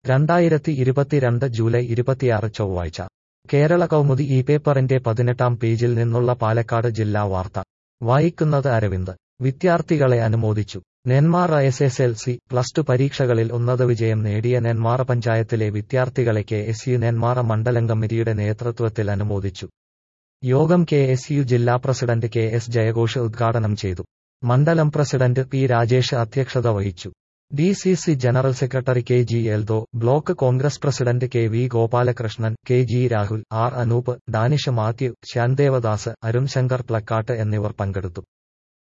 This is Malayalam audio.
രണ്ടായിരത്തി ഇരുപത്തിരണ്ട് ജൂലൈ ഇരുപത്തിയാറ് ചൊവ്വാഴ്ച കേരള കൗമുദി ഈ പേപ്പറിന്റെ പതിനെട്ടാം പേജിൽ നിന്നുള്ള പാലക്കാട് ജില്ലാ വാർത്ത വായിക്കുന്നത് അരവിന്ദ് വിദ്യാർത്ഥികളെ അനുമോദിച്ചു Nenmara S S L C plus two പരീക്ഷകളിൽ ഉന്നത വിജയം നേടിയ നെന്മാറ പഞ്ചായത്തിലെ വിദ്യാർത്ഥികളെ കെ എസ് യു നെന്മാറ മണ്ഡലം കമ്മിറ്റിയുടെ നേതൃത്വത്തിൽ അനുമോദിച്ചു യോഗം കെ എസ് യു ജില്ലാ പ്രസിഡന്റ് കെ എസ് ജയഘോഷ് ഉദ്ഘാടനം ചെയ്തു മണ്ഡലം പ്രസിഡന്റ് പി രാജേഷ് അധ്യക്ഷത വഹിച്ചു D C C general secretary K G Eldho block Congress president K V Gopalakrishnan K G Rahul R Anoop Danish Mathew Shyandevadas Arun Shankar Plakkat എന്നിവർ പങ്കെടുത്തു